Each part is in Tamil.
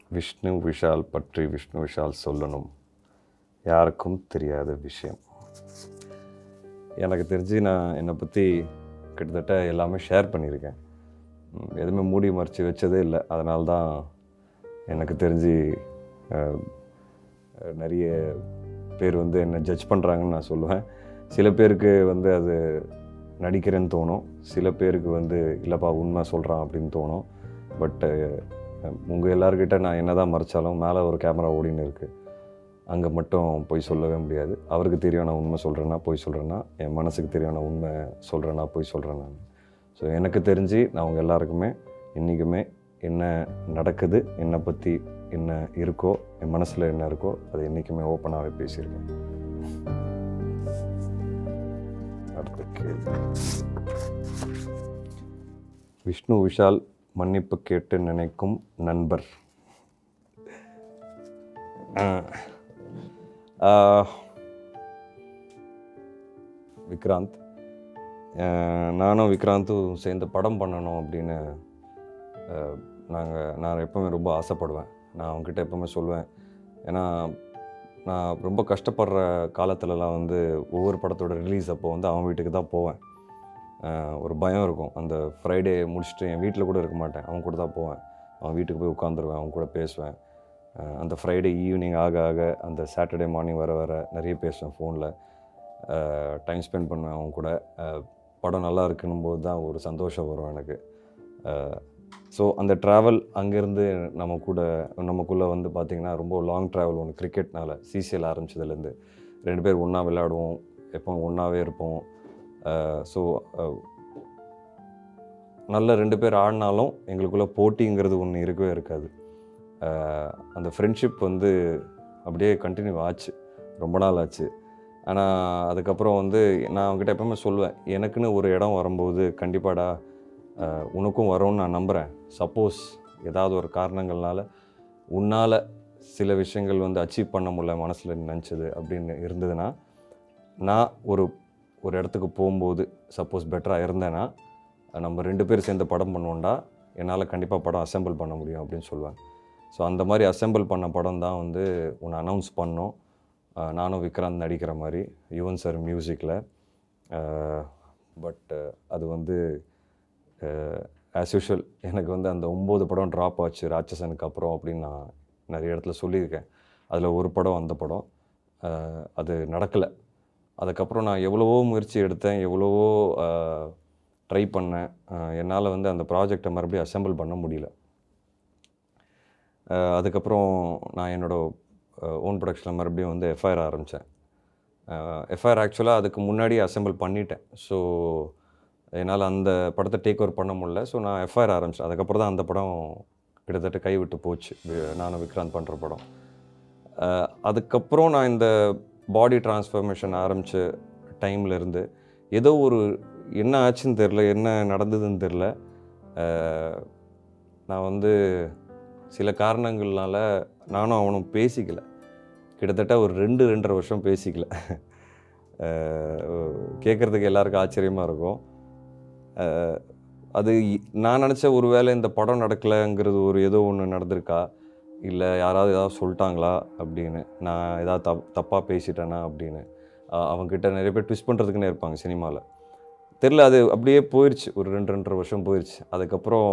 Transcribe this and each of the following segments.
விஷ்ணு விஷால் பற்றி விஷ்ணு விஷால் சொல்லணும் யாருக்கும் தெரியாத விஷயம் எனக்கு தெரிஞ்சு நான் என்னை பற்றி கிட்டத்தட்ட எல்லாமே ஷேர் பண்ணியிருக்கேன் ம், எதுவுமே மூடி மறைச்சி வச்சதே இல்லை அதனால தான் எனக்கு தெரிஞ்சு அஹ், அஹ், நிறைய பேர் வந்து என்னை ஜட்ஜ் பண்ணுறாங்கன்னு நான் சொல்லுவேன் சில பேருக்கு வந்து அது நடிக்கிறேன்னு தோணும் சில பேருக்கு வந்து இல்லைப்பா உண்மை சொல்கிறான் அப்படின்னு தோணும் பட்டு உங்கள் எல்லார்கிட்ட நான் என்ன தான் மறைச்சாலும் மேலே ஒரு கேமரா ஓடின்னு இருக்குது அங்கே மட்டும் போய் சொல்லவே முடியாது அவருக்கு தெரியும் நான் உண்மை சொல்கிறேன்னா போய் சொல்கிறேன்னா என் மனசுக்கு தெரியும் நான் உண்மை சொல்கிறேன்னா போய் சொல்கிறேன் நான் ஸோ எனக்கு தெரிஞ்சு நான் உங்கள் எல்லாருக்குமே இன்றைக்குமே என்ன நடக்குது என்னை பற்றி என்ன இருக்கோ என் மனசில் என்ன இருக்கோ அது என்றைக்குமே ஓப்பனாகவே பேசியிருக்கேன் அடுத்த கேள்வி விஷ்ணு விஷால் மன்னிப்பு கேட்டு நினைக்கும் நண்பர் ஆஹ். ஆஹ். விக்ராந்த் ஆஹ், நானும் விக்ராந்தும் சேர்ந்து படம் பண்ணணும் அப்படின்னு நாங்கள் நான் எப்பவுமே ரொம்ப ஆசைப்படுவேன் நான் அவங்ககிட்ட எப்பவுமே சொல்லுவேன் ஏன்னா நான் ரொம்ப கஷ்டப்படுற காலத்துலலாம் வந்து ஒவ்வொரு படத்தோட ரிலீஸ் அப்போ வந்து அவன் வீட்டுக்கு தான் போவேன் ஆஹ் ஒரு பயம் இருக்கும் அந்த ஃப்ரைடே முடிச்சுட்டு என் வீட்டில் கூட இருக்க மாட்டேன் அவன் கூட தான் போவேன் அவன் வீட்டுக்கு போய் உட்காந்துருவேன் அவன் கூட பேசுவேன் ஆஹ் அந்த ஃப்ரைடே ஈவினிங் ஆக ஆக அந்த சாட்டர்டே மார்னிங் வர வர நிறைய பேசுவேன் ஃபோனில் டைம் ஸ்பெண்ட் பண்ணுவேன் அவன் கூட ஆஹ் படம் நல்லா இருக்குன்னும் போது தான் ஒரு சந்தோஷம் வரும் எனக்கு ஸோ அந்த ட்ராவல் அங்கேருந்து நம்ம கூட நமக்குள்ளே வந்து பார்த்திங்கன்னா ரொம்ப லாங் ட்ராவல் ஒன்று கிரிக்கெட்னால சிசிஎல் ஆரம்பிச்சதுலேருந்து ரெண்டு பேர் ஒன்றா விளையாடுவோம் எப்போ ஒன்றாவே இருப்போம் ஸோ நல்ல ரெண்டு பேர் ஆடினாலும் எங்களுக்குள்ளே போட்டிங்கிறது ஒன்று இருக்கவே இருக்காது அஹ் அந்த ஃப்ரெண்ட்ஷிப் வந்து அப்படியே கண்டினியூ ஆச்சு ரொம்ப நாள் ஆச்சு ஆனால் அதுக்கப்புறம் வந்து நான் அவங்ககிட்ட எப்பவுமே சொல்லுவேன் எனக்குன்னு ஒரு இடம் வரும்போது கண்டிப்பாடா அஹ் உனக்கும் வரும்னு நான் நம்புகிறேன் சப்போஸ் ஏதாவது ஒரு காரணங்கள்னால உன்னால் சில விஷயங்கள் வந்து அச்சீவ் பண்ண முடியல மனசில் நினச்சது அப்படின்னு இருந்ததுன்னா நான் ஒரு ஒரு இடத்துக்கு போகும்போது சப்போஸ் பெட்டராக இருந்தேன்னா நம்ம ரெண்டு பேர் சேர்ந்து படம் பண்ணுவோம்டா என்னால் கண்டிப்பாக படம் அசெம்பிள் பண்ண முடியும் அப்படின்னு சொல்லுவேன் ஸோ அந்த மாதிரி அசெம்பிள் பண்ண படம் தான் வந்து ஒன்று அனௌன்ஸ் பண்ணோம் அஹ் நானும் விக்ராந்த் நடிக்கிற மாதிரி யுவன் சார் மியூசிக்கில் பட் அது வந்து ஆஸ் யூஷுவல் எனக்கு வந்து அந்த ஒம்பது படம் ட்ராப் ஆச்சு ராட்சசனுக்கு அப்புறம் அப்படின்னு நான் நிறைய இடத்துல சொல்லியிருக்கேன் அதில் ஒரு படம் அந்த படம் அஹ் அது நடக்கலை அதுக்கப்புறம் நான் எவ்வளவோ முயற்சி எடுத்தேன் எவ்வளவோ ட்ரை பண்ணேன் என்னால் வந்து அந்த ப்ராஜெக்டை மறுபடியும் அசெம்பிள் பண்ண முடியல அஹ் அதுக்கப்புறம் நான் என்னோடய ஓன் ப்ரொடக்ஷனில் மறுபடியும் வந்து எஃப்ஐஆர் ஆரம்பித்தேன் எஃப்ஐஆர் ஆக்சுவலாக அதுக்கு முன்னாடி அசெம்பிள் பண்ணிட்டேன் ஸோ என்னால் அந்த படத்தை டேக் ஓவர் பண்ண முடியல ஸோ நான் எஃப்ஐஆர் ஆரம்பித்தேன் அதுக்கப்புறம் தான் அந்த படம் கிட்டத்தட்ட கைவிட்டு போச்சு வி- நானும் விக்ராந்த் பண்ணுற படம் அஹ் அதுக்கப்புறம் நான் இந்த பாடி டிரான்ஸ்ஃபர்மேஷன் ஆரம்பித்த டைம்ல இருந்து ஏதோ ஒரு என்ன ஆச்சுன்னு தெரில என்ன நடந்ததுன்னு தெரில அஹ் நான் வந்து சில காரணங்கள்னால நானும் அவனும் பேசிக்கல கிட்டத்தட்ட ஒரு ரெண்டு ரெண்டரை வருஷம் பேசிக்கல கேட்குறதுக்கு எல்லாருக்கும் ஆச்சரியமாக இருக்கும் அஹ் அது இ- நான் நினச்ச ஒரு வேளை இந்த படம் நடக்கலைங்கிறது ஒரு ஏதோ ஒன்று நடந்திருக்கா இல்லை யாராவது ஏதாவது சொல்லிட்டாங்களா அப்படின்னு நான் ஏதாவது தப் தப்பாக பேசிட்டேனா அப்படின்னு அஹ் அவங்ககிட்ட நிறைய பேர் ட்விஸ்ட் பண்ணுறதுக்குன்னே இருப்பாங்க சினிமாவில் தெரில அது அப்படியே போயிடுச்சு ஒரு ரெண்டு ரெண்டரை வருஷம் போயிடுச்சு அதுக்கப்புறம்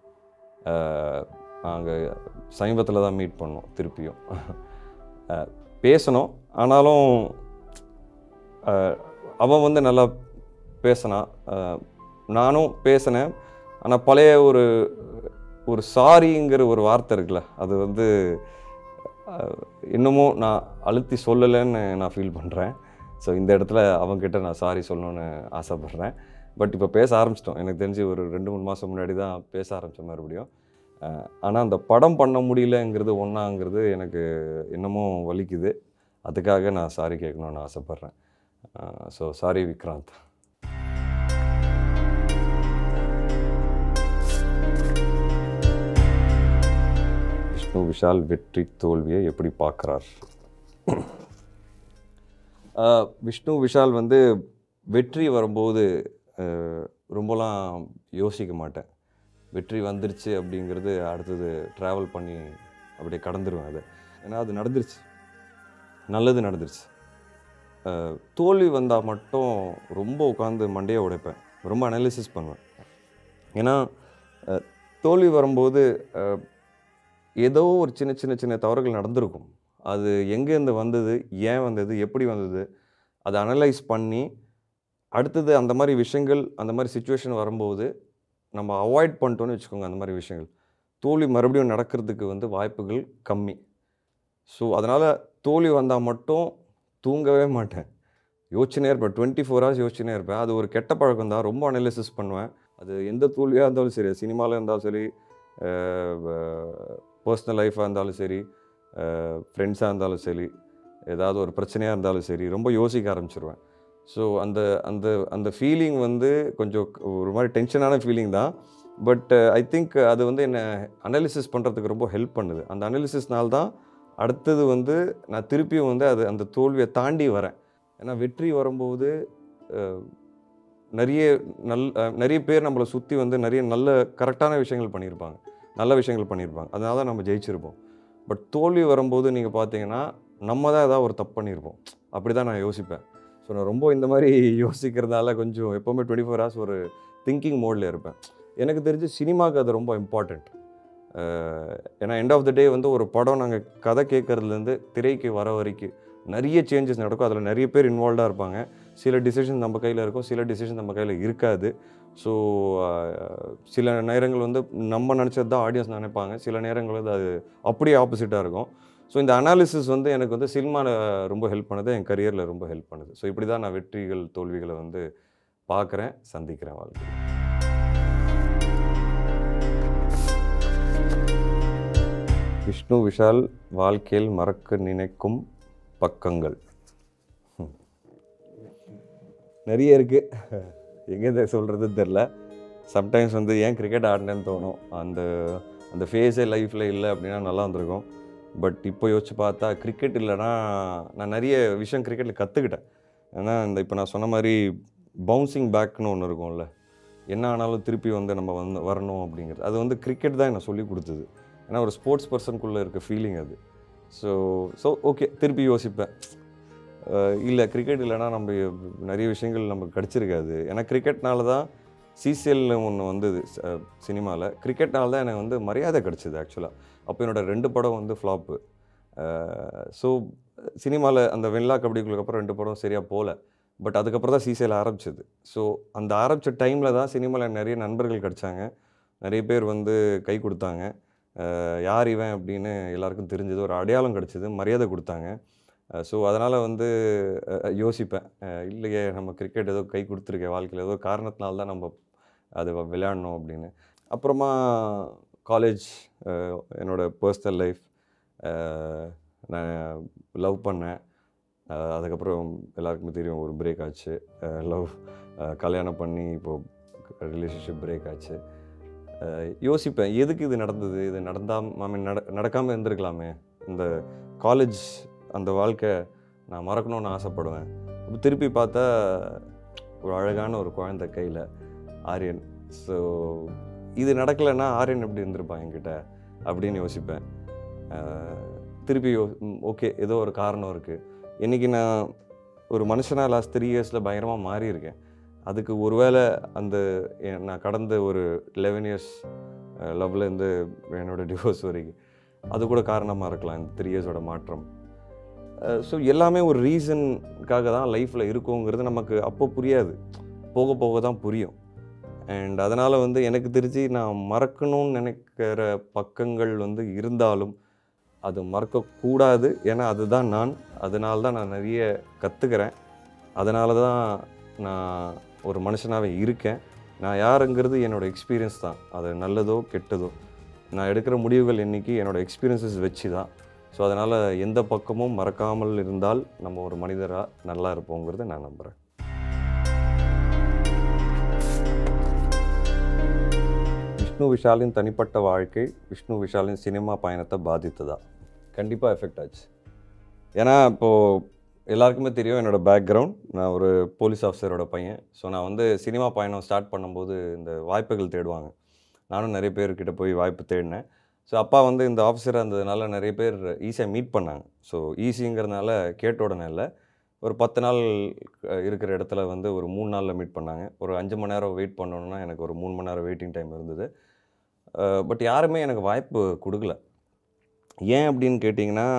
நாங்கள் சமீபத்தில் தான் மீட் பண்ணோம் திருப்பியும் அஹ் பேசணும் ஆனாலும் அஹ் அவன் வந்து நல்லா பேசினான் அஹ் நானும் பேசினேன் ஆனால் பழைய ஒரு ஒரு சாரிங்கிற ஒரு வார்த்தை இருக்குல்ல அது வந்து அஹ், இன்னமும் நான் அழுத்தி சொல்லலைன்னு நான் ஃபீல் பண்ணுறேன் ஸோ இந்த இடத்துல அவங்ககிட்ட நான் சாரி சொல்லணும்னு ஆசைப்பட்றேன் பட் இப்போ பேச ஆரம்பிச்சிட்டோம் எனக்கு தெரிஞ்சு ஒரு ரெண்டு மூணு மாதம் முன்னாடி தான் பேச ஆரம்பித்தோம் மறுபடியும் ஆனால் அந்த படம் பண்ண முடியலங்கிறது ஒன்றாங்கிறது எனக்கு இன்னமும் வலிக்குது அதுக்காக நான் சாரி கேட்கணும்னு ஆசைப்பட்றேன் ஸோ சாரி விக்ராந்த் விஷ்ணு விஷால் வெற்றி தோல்வியை எப்படி பார்க்குறார் விஷ்ணு விஷால் வந்து வெற்றி வரும்போது அஹ், ரொம்பலாம் யோசிக்க மாட்டேன் வெற்றி வந்துருச்சு அப்படிங்கிறது அடுத்தது ட்ராவல் பண்ணி அப்படியே கடந்துருவேன் அதை ஏன்னா அது நடந்துருச்சு நல்லது நடந்துருச்சு அஹ், தோல்வி வந்தால் மட்டும் ரொம்ப உட்காந்து மண்டையை உடைப்பேன் ரொம்ப அனாலிசிஸ் பண்ணுவேன் ஏன்னா அஹ், தோல்வி வரும்போது அஹ், ஏதோ ஒரு சின்ன சின்ன சின்ன தவறுகள் நடந்திருக்கும் அது எங்கேருந்து வந்தது ஏன் வந்தது எப்படி வந்தது அதை அனலைஸ் பண்ணி அடுத்தது அந்த மாதிரி விஷயங்கள் அந்த மாதிரி சுச்சுவேஷன் வரும்போது நம்ம அவாய்ட் பண்ணிட்டோம்னு வச்சுக்கோங்க அந்த மாதிரி விஷயங்கள் தோல்வி மறுபடியும் நடக்கிறதுக்கு வந்து வாய்ப்புகள் கம்மி ஸோ அதனால் தோல்வி வந்தால் மட்டும் தூங்கவே மாட்டேன் யோசிச்சுனே இருப்பேன் டுவெண்ட்டி ஃபோர் ஹவர்ஸ் யோசிச்சுனே இருப்பேன் அது ஒரு கெட்ட பழக்கம் தான் ரொம்ப அனலிசிஸ் பண்ணுவேன் அது எந்த தோல்வியாக இருந்தாலும் சரி சினிமாவில் இருந்தாலும் சரி பர்சனல் லைஃபாக இருந்தாலும் சரி ஃப்ரெண்ட்ஸாக இருந்தாலும் சரி ஏதாவது ஒரு பிரச்சனையாக இருந்தாலும் சரி ரொம்ப யோசிக்க ஆரம்பிச்சிருவேன் ஸோ அந்த அந்த அந்த ஃபீலிங் வந்து கொஞ்சம் ஒரு மாதிரி டென்ஷனான ஃபீலிங் தான் பட் ஐ திங்க் அது வந்து என்னை அனாலிசிஸ் பண்ணுறதுக்கு ரொம்ப ஹெல்ப் பண்ணுது அந்த அனாலிசிஸ்னால தான் அடுத்தது வந்து நான் திருப்பியும் வந்து அது அந்த தோல்வியை தாண்டி வரேன் ஏன்னா வெற்றி வரும்போது அஹ், நிறைய நல் அஹ், நிறைய பேர் நம்மளை சுற்றி வந்து நிறைய நல்ல கரெக்டான விஷயங்கள் பண்ணியிருப்பாங்க நல்ல விஷயங்கள் பண்ணியிருப்பாங்க அதனால தான் நம்ம ஜெயிச்சிருப்போம் பட் தோல்வி வரும்போது நீங்கள் பார்த்தீங்கன்னா நம்ம தான் ஏதாவது ஒரு தப்பு பண்ணியிருப்போம் அப்படி தான் நான் யோசிப்பேன் ஸோ நான் ரொம்ப இந்த மாதிரி யோசிக்கிறதால கொஞ்சம் எப்போவுமே டுவெண்ட்டி ஃபோர் ஹவர்ஸ் ஒரு திங்கிங் மோடில் இருப்பேன் எனக்கு தெரிஞ்சு சினிமாவுக்கு அது ரொம்ப இம்பார்ட்டண்ட் ஏன்னா எண்ட் ஆஃப் த டே வந்து ஒரு படம் நாங்கள் கதை கேட்குறதுலேருந்து திரைக்கு வர வரைக்கும் நிறைய சேஞ்சஸ் நடக்கும் அதில் நிறைய பேர் இன்வால்வ்டாக இருப்பாங்க சில டிசிஷன் நம்ம கையில் இருக்கும் சில டிசிஷன் நம்ம கையில் இருக்காது ஸோ சில நேரங்கள் வந்து நம்ம நினச்சது தான் ஆடியன்ஸ் நினைப்பாங்க சில நேரங்கள் வந்து அது அப்படியே ஆப்போசிட்டாக இருக்கும் ஸோ இந்த அனாலிசிஸ் வந்து எனக்கு வந்து சினிமாவில் ரொம்ப ஹெல்ப் பண்ணுது என் கரியரில் ரொம்ப ஹெல்ப் பண்ணுது ஸோ இப்படி தான் நான் வெற்றிகள் தோல்விகளை வந்து பார்க்குறேன் சந்திக்கிறேன் வாழ்க்கை விஷ்ணு விஷால் வாழ்க்கையில் மறக்க நினைக்கும் பக்கங்கள் ஹம். நிறைய இருக்குது எங்கே சொல்கிறது தெரில சம்டைம்ஸ் வந்து ஏன் கிரிக்கெட் ஆடினேன்னு தோணும் அந்த அந்த ஃபேஸே லைஃப்பில் இல்லை அப்படின்னா நல்லா இருந்திருக்கும் பட் இப்போ யோசிச்சு பார்த்தா கிரிக்கெட் இல்லைன்னா நான் நிறைய விஷயம் கிரிக்கெட்டில் கற்றுக்கிட்டேன் ஏன்னா இந்த இப்போ நான் சொன்ன மாதிரி பவுன்சிங் பேக்னு ஒன்று இருக்கும்ல என்ன ஆனாலும் திருப்பி வந்து நம்ம வந்து வரணும் அப்படிங்கிறது அது வந்து கிரிக்கெட் தான் எனக்கு சொல்லி கொடுத்தது ஏன்னா ஒரு ஸ்போர்ட்ஸ் பர்சனுக்குள்ளே இருக்க ஃபீலிங் அது ஸோ ஸோ ஓகே திருப்பி யோசிப்பேன் இல்லை கிரிக்கெட் இல்லைன்னா நம்ம நிறைய விஷயங்கள் நமக்கு கிடச்சிருக்காது ஏன்னா கிரிக்கெட்னால தான் சிசிஎல்னு ஒன்று வந்தது சினிமாவில் கிரிக்கெட்னால தான் எனக்கு வந்து மரியாதை கிடச்சிது ஆக்சுவலாக அப்போ என்னோட ரெண்டு படம் வந்து ஃப்ளாப்பு ஸோ சினிமாவில் அந்த வெண்லா கபடிக்குள்ள அப்புறம் ரெண்டு படம் சரியாக போகல பட் அதுக்கப்புறம் தான் சிசிஎல் ஆரம்பிச்சது ஸோ அந்த ஆரம்பித்த டைமில் தான் சினிமாவில் நிறைய நண்பர்கள் கிடச்சாங்க நிறைய பேர் வந்து கை கொடுத்தாங்க அஹ் யார் இவன் அப்படின்னு எல்லாருக்கும் தெரிஞ்சது ஒரு அடையாளம் கிடச்சிது மரியாதை கொடுத்தாங்க ஸோ அதனால் வந்து அஹ், யோசிப்பேன் அஹ், இல்லையே நம்ம கிரிக்கெட் ஏதோ கை கொடுத்துருக்கேன் வாழ்க்கையில் ஏதோ காரணத்தினால தான் நம்ம அது வ- விளையாடணும் அப்படின்னு அப்புறமா காலேஜ் என்னோட பர்சனல் லைஃப் நான் லவ் பண்ணேன் அஹ், அதுக்கப்புறம் எல்லாருக்குமே தெரியும் ஒரு பிரேக் ஆச்சு லவ் கல்யாணம் பண்ணி இப்போது ரிலேஷன்ஷிப் பிரேக் ஆச்சு அஹ், யோசிப்பேன் எதுக்கு இது நடந்தது இது நடந்தால் மாமி நட நடக்காமல் இருந்திருக்கலாமே இந்த காலேஜ் அந்த வாழ்க்கை நான் மறக்கணும்னு ஆசைப்படுவேன் அப்போ திருப்பி பார்த்தா ஒரு அழகான ஒரு குழந்தை கையில் ஆரியன் ஸோ இது நடக்கலைன்னா ஆரியன் எப்படி இருந்திருப்பான் என்கிட்ட அப்படின்னு யோசிப்பேன் அஹ், திருப்பி ஓகே ஏதோ ஒரு காரணம் இருக்குது இன்றைக்கி நான் ஒரு மனுஷனாக லாஸ்ட் த்ரீ இயர்ஸில் பயங்கரமாக மாறி இருக்கேன் அதுக்கு ஒருவேளை அந்த எ- நான் கடந்த ஒரு லெவன் இயர்ஸ் லவ்லேருந்து என்னோட டிவோர்ஸ் வரைக்கும் அது கூட காரணமாக இருக்கலாம் இந்த த்ரீ இயர்ஸோட மாற்றம் ஸோ எல்லாமே ஒரு ரீசனுக்காக தான் லைஃப்பில் இருக்குங்கிறது நமக்கு அப்போ புரியாது போக போக தான் புரியும் அண்ட் அதனால் வந்து எனக்கு தெரிஞ்சு நான் மறக்கணும்னு நினைக்கிற பக்கங்கள் வந்து இருந்தாலும் அது மறக்கக்கூடாது ஏன்னா அதுதான் நான் அதனால தான் நான் நிறைய கற்றுக்கிறேன் அதனால தான் நான் ஒரு மனுஷனாகவே இருக்கேன் நான் யாருங்கிறது என்னோடய எக்ஸ்பீரியன்ஸ் தான் அது நல்லதோ கெட்டதோ நான் எடுக்கிற முடிவுகள் இன்னைக்கு என்னோடய எக்ஸ்பீரியன்ஸஸ் வச்சு தான் ஸோ அதனால் எந்த பக்கமும் மறக்காமல் இருந்தால் நம்ம ஒரு மனிதராக நல்லா இருப்போங்கிறத நான் நம்புகிறேன் விஷ்ணு விஷாலின் தனிப்பட்ட வாழ்க்கை விஷ்ணு விஷாலின் சினிமா பயணத்தை பாதித்ததா கண்டிப்பாக எஃபெக்ட் ஆச்சு ஏன்னா இப்போது எல்லாருக்குமே தெரியும் என்னோடய பேக்ரவுண்ட் நான் ஒரு போலீஸ் ஆஃபீஸரோட பையன் ஸோ நான் வந்து சினிமா பயணம் ஸ்டார்ட் பண்ணும்போது இந்த வாய்ப்புகள் தேடுவாங்க நானும் நிறைய பேர்கிட்ட போய் வாய்ப்பு தேடினேன் ஸோ அப்பா வந்து இந்த ஆஃபீஸராக இருந்ததுனால நிறைய பேர் ஈஸியாக மீட் பண்ணாங்க ஸோ ஈஸிங்கிறதுனால கேட்ட உடனே இல்லை ஒரு பத்து நாள் அஹ், இருக்கிற இடத்துல வந்து ஒரு மூணு நாளில் மீட் பண்ணாங்க ஒரு அஞ்சு மணி நேரம் வெயிட் பண்ணணுன்னா எனக்கு ஒரு மூணு மணி நேரம் வெயிட்டிங் டைம் இருந்தது பட் யாருமே எனக்கு வாய்ப்பு கொடுக்கல ஏன் அப்படின்னு கேட்டிங்கன்னா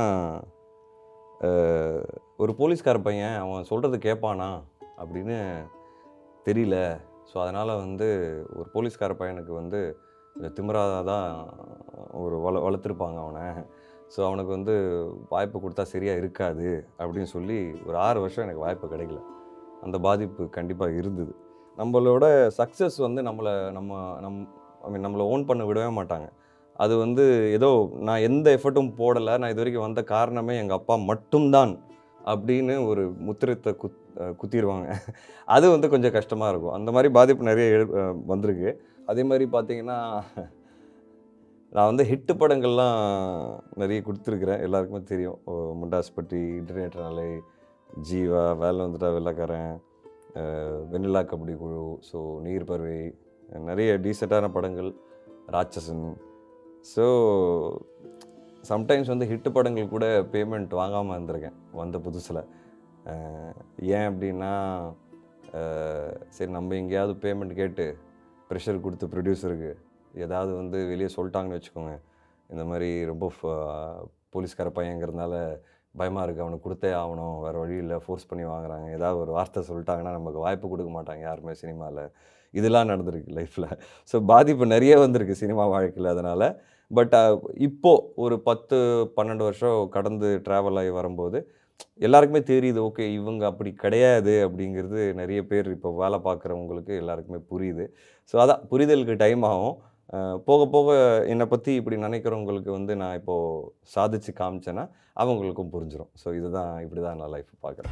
அஹ், ஒரு போலீஸ்கார பையன் அவன் சொல்கிறது கேட்பானா அப்படின்னு தெரியல ஸோ அதனால் வந்து ஒரு போலீஸ்கார பையனுக்கு வந்து கொஞ்சம் திமிராக தான் ஒரு வள வளர்த்துருப்பாங்க அவனை ஸோ அவனுக்கு வந்து வாய்ப்பு கொடுத்தா சரியாக இருக்காது அப்படின்னு சொல்லி ஒரு ஆறு வருஷம் எனக்கு வாய்ப்பு கிடைக்கல அந்த பாதிப்பு கண்டிப்பாக இருந்தது நம்மளோட சக்ஸஸ் வந்து நம்மளை நம்ம நம் ஐ மீன் நம்மளை ஓன் பண்ண விடவே மாட்டாங்க அது வந்து ஏதோ நான் எந்த எஃபர்ட்டும் போடலை நான் இது வரைக்கும் வந்த காரணமே எங்கள் அப்பா மட்டும்தான் அப்படின்னு ஒரு முத்திரத்தை குத் அஹ் குத்திடுவாங்க அது வந்து கொஞ்சம் கஷ்டமாக இருக்கும் அந்த மாதிரி பாதிப்பு நிறைய எழு அஹ் வந்திருக்கு அதே மாதிரி பார்த்தீங்கன்னா நான் வந்து ஹிட்டு படங்கள்லாம் நிறைய கொடுத்துருக்குறேன் எல்லாருக்குமே தெரியும் ஓ, முண்டாஸ்பட்டி இன்டர்நெட் நாளை ஜீவா வேலை வந்துட்டா வெள்ளக்காரன் அஹ் வெண்ணிலா கபடி குழு ஸோ நீர் பறவை நிறைய டீசெண்டான படங்கள் ராட்சசன் ஸோ சம்டைம்ஸ் வந்து ஹிட்டு படங்கள் கூட பேமெண்ட் வாங்காமல் இருந்திருக்கேன் வந்த புதுசில் ஏன் அப்படின்னா அஹ் சரி நம்ம எங்கேயாவது பேமெண்ட் கேட்டு ப்ரெஷர் கொடுத்து ப்ரொடியூசருக்கு ஏதாவது வந்து வெளியே சொல்லிட்டாங்கன்னு வச்சுக்கோங்க இந்த மாதிரி ரொம்ப ஃப- போலீஸ்கார பையங்கிறதுனால பயமாக இருக்குது அவனுக்கு கொடுத்தே ஆகணும் வேறு வழி இல்லை ஃபோர்ஸ் பண்ணி வாங்குறாங்க ஏதாவது ஒரு வார்த்தை சொல்லிட்டாங்கன்னா நமக்கு வாய்ப்பு கொடுக்க மாட்டாங்க யாருமே சினிமாவில் இதெல்லாம் நடந்திருக்கு லைஃப்பில் ஸோ பாதிப்பு நிறைய வந்திருக்கு சினிமா வாழ்க்கையில் அதனால் பட் இப்போது ஒரு பத்து பன்னெண்டு வருஷம் கடந்து ட்ராவல் ஆகி வரும்போது எல்லாருக்குமே தெரியுது ஓகே இவங்க அப்படி கிடையாது அப்படிங்கிறது நிறைய பேர் இப்போ வேலை பார்க்குறவங்களுக்கு எல்லாருக்குமே புரியுது ஸோ அதான் புரிதலுக்கு டைம் ஆகும் அஹ் போக போக என்னை பற்றி இப்படி நினைக்கிறவங்களுக்கு வந்து நான் இப்போது சாதிச்சு காமிச்சேன்னா அவங்களுக்கும் புரிஞ்சிடும் ஸோ இதுதான் இப்படி தான் நான் லைஃப் பார்க்குறேன்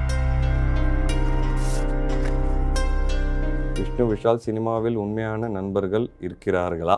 விஷ்ணு விஷால் சினிமாவில் உண்மையான நண்பர்கள் இருக்கிறார்களா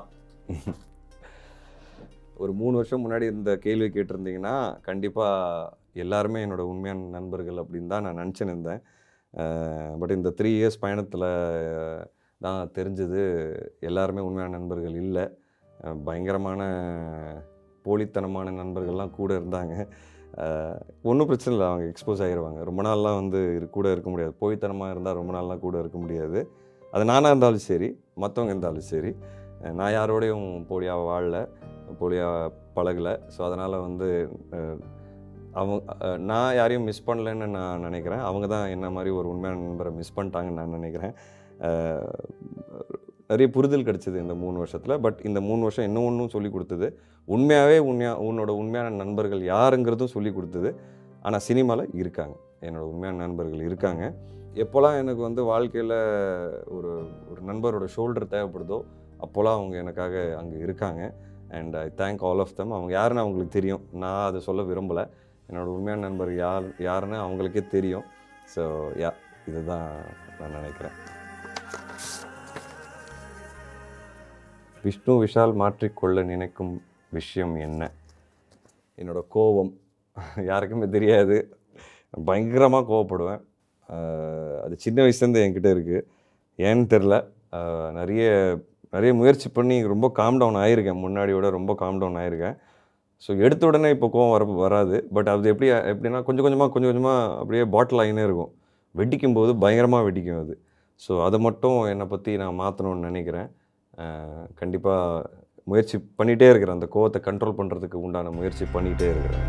ஒரு மூணு வருஷம் முன்னாடி இந்த கேள்வி கேட்டிருந்தீங்கன்னா கண்டிப்பாக எல்லாருமே என்னோட உண்மையான நண்பர்கள் அப்படின்னு தான் நான் நினச்சின்னு இருந்தேன் பட் இந்த த்ரீ இயர்ஸ் பயணத்தில் தான் தெரிஞ்சது எல்லாருமே உண்மையான நண்பர்கள் இல்லை அஹ் பயங்கரமான போலித்தனமான நண்பர்கள்லாம் கூட இருந்தாங்க ஒன்றும் பிரச்சனை இல்லை அவங்க எக்ஸ்போஸ் ஆகிடுவாங்க ரொம்ப நாள்லாம் வந்து இரு- கூட இருக்க முடியாது போய்த்தனமாக இருந்தால் ரொம்ப நாள்லாம் கூட இருக்க முடியாது அது நானாக இருந்தாலும் சரி மற்றவங்க இருந்தாலும் சரி அஹ் நான் யாரோடையும் போலியாக வாழல போலியாக பழகலை ஸோ அதனால் வந்து அஹ், அவங்க அஹ், நான் யாரையும் மிஸ் பண்ணலைன்னு நான் நினைக்கிறேன் அவங்க தான் என்ன மாதிரி ஒரு உண்மையான நண்பரை மிஸ் பண்ணிட்டாங்கன்னு நான் நினைக்கிறேன் அஹ், நிறைய புரிதல் கிடச்சிது இந்த மூணு வருஷத்தில் பட் இந்த மூணு வருஷம் இன்னும் ஒன்றும் சொல்லி கொடுத்தது உண்மையாகவே உண்மையா உன்னோட உண்மையான நண்பர்கள் யாருங்கிறதும் சொல்லி கொடுத்தது ஆனால் சினிமாவில் இருக்காங்க என்னோட உண்மையான நண்பர்கள் இருக்காங்க எப்போல்லாம் எனக்கு வந்து வாழ்க்கையில் ஒரு ஒரு நண்பரோட ஷோல்டர் தேவைப்படுதோ அப்போல்லாம் அவங்க எனக்காக அங்கே இருக்காங்க and I thank all of them அவங்க யாருன்னு அவங்களுக்கு தெரியும் நான் அதை சொல்ல விரும்பலை என்னோட உண்மையான நண்பர் யார் யாருன்னு அவங்களுக்கே தெரியும் ஸோ யா இதுதான் நான் நினைக்கிறேன் விஷ்ணு விஷால் மாற்றிக்கொள்ள நினைக்கும் விஷயம் என்ன என்னோட கோபம் யாருக்குமே தெரியாது பயங்கரமாக கோவப்படுவேன் ஆஹ் அது சின்ன வயசுலேருந்து என்கிட்ட இருக்குது ஏன்னு தெரில ஆஹ் நிறைய நிறைய முயற்சி பண்ணி ரொம்ப காம் டவுன் ஆயிருக்கேன் முன்னாடியோட ரொம்ப காம் டவுன் ஆயிருக்கேன் ஸோ எடுத்த உடனே இப்போ கோவம் வர வராது பட் அது எப்படி எப்படின்னா கொஞ்சம் கொஞ்சமாக கொஞ்சம் கொஞ்சமாக அப்படியே பாட்டில் ஆகினே இருக்கும் வெடிக்கும் போது பயங்கரமாக வெடிக்கும் அது ஸோ அதை மட்டும் என்னை பற்றி நான் மாற்றணும்னு நினைக்கிறேன் கண்டிப்பாக முயற்சி பண்ணிகிட்டே இருக்கிறேன் அந்த கோவத்தை கண்ட்ரோல் பண்ணுறதுக்கு உண்டான முயற்சி பண்ணிகிட்டே இருக்கிறேன்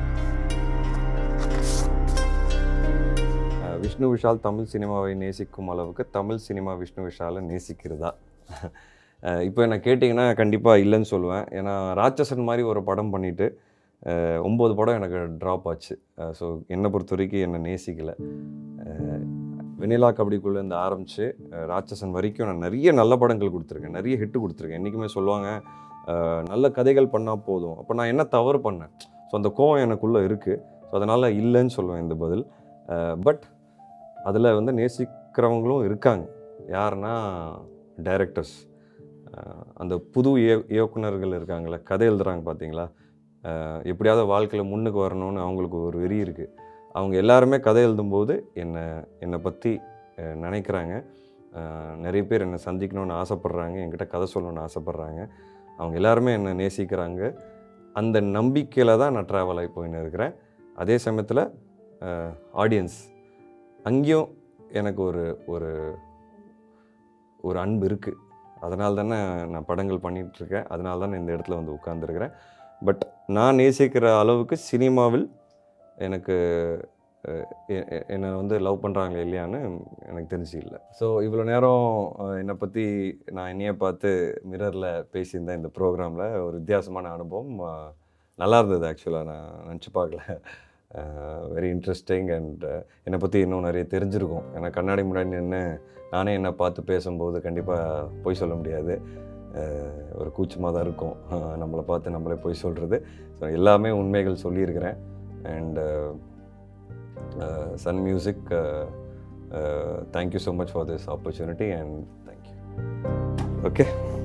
அஹ் விஷ்ணு விஷால் தமிழ் சினிமாவை நேசிக்கும் அளவுக்கு தமிழ் சினிமா விஷ்ணு விஷாலை நேசிக்கிறதா அஹ் இப்போ என்ன கேட்டிங்கன்னா கண்டிப்பாக இல்லைன்னு சொல்லுவேன் ஏன்னா ராட்சசன் மாதிரி ஒரு படம் பண்ணிவிட்டு ஒம்பது படம் எனக்கு ட்ராப் ஆச்சு ஸோ என்னை பொறுத்த வரைக்கும் என்னை நேசிக்கலை வெனிலா கபடிக்குள்ளேருந்து ஆரம்பித்து ராட்சசன் வரைக்கும் நான் நிறைய நல்ல படங்கள் கொடுத்துருக்கேன் நிறைய ஹிட்டு கொடுத்துருக்கேன் என்றைக்குமே சொல்லுவாங்க அஹ் நல்ல கதைகள் பண்ணால் போதும் அப்போ நான் என்ன தவறு பண்ணேன் ஸோ அந்த கோவம் எனக்குள்ளே இருக்குது ஸோ அதனால் இல்லைன்னு சொல்லுவேன் இந்த பதில் பட் அதில் வந்து நேசிக்கிறவங்களும் இருக்காங்க யாருன்னா டைரக்டர்ஸ் அந்த புது இய இயக்குனர்கள் இருக்காங்களே கதை எழுதுறாங்க பார்த்தீங்களா அஹ் எப்படியாவது வாழ்க்கையில் முன்னுக்கு வரணும்னு அவங்களுக்கு ஒரு வெறி இருக்குது அவங்க எல்லாருமே கதை எழுதும்போது என்னை என்னை பற்றி நினைக்கிறாங்க அஹ் நிறைய பேர் என்னை சந்திக்கணும்னு ஆசைப்பட்றாங்க என்கிட்ட கதை சொல்லணும்னு ஆசைப்பட்றாங்க அவங்க எல்லாருமே என்னை நேசிக்கிறாங்க அந்த நம்பிக்கையில் தான் நான் ட்ராவல் ஆகி போயின்னு இருக்கிறேன் அதே சமயத்தில் ஆடியன்ஸ் அங்கேயும் எனக்கு ஒரு ஒரு ஒரு அன்பு இருக்குது அதனால தானே நான் படங்கள் பண்ணிகிட்ருக்கேன் அதனால தான் இந்த இடத்துல வந்து உட்காந்துருக்கிறேன் பட் நான் நேசிக்கிற அளவுக்கு சினிமாவில் எனக்கு அஹ், எ- எ- என்னை வந்து லவ் பண்ணுறாங்களே இல்லையான்னு எனக்கு தெரிஞ்சு இல்லை ஸோ இவ்வளோ நேரம் அஹ், என்னை பற்றி நான் என்னையே பார்த்து மிரரில் பேசியிருந்தேன் இந்த ப்ரோக்ராமில் ஒரு வித்தியாசமான அனுபவம் அஹ், நல்லா இருந்தது ஆக்சுவலாக நான் நினச்சி பார்க்கல வெரி இன்ட்ரெஸ்டிங் அண்ட் என்னை பற்றி இன்னும் நிறைய தெரிஞ்சிருக்கும் ஏன்னா கண்ணாடி முன்னாடி நின்று நானே என்னை பார்த்து பேசும்போது கண்டிப்பாக பொய் சொல்ல முடியாது அஹ், ஒரு கூச்சமாக தான் இருக்கும் அஹ், நம்மளை பார்த்து நம்மளே பொய் சொல்கிறது ஸோ எல்லாமே உண்மைகள் சொல்லியிருக்கிறேன் and Sun Music thank you so much for this opportunity and thank you okay